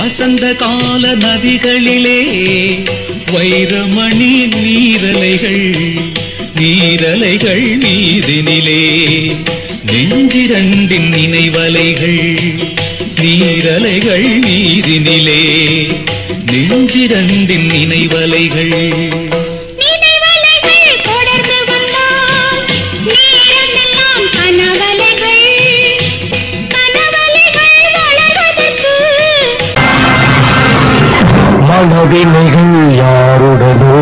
வசந்த கால நதிகளிலே வைரமணி நீரலைகள் நீரலைகள் மீதினிலே நெஞ்சிரண்டின் நினைவலைகள் நீரலைகள் மீதினிலே நெஞ்சிரண்டின் நினைவலைகள் நினைவலைகள் தொடர்ந்து வந்தால் நேரமெல்லாம் கனவலைகள் கனவலைகள் வளர்வதற்கு மனவினைகள் யாருடனோ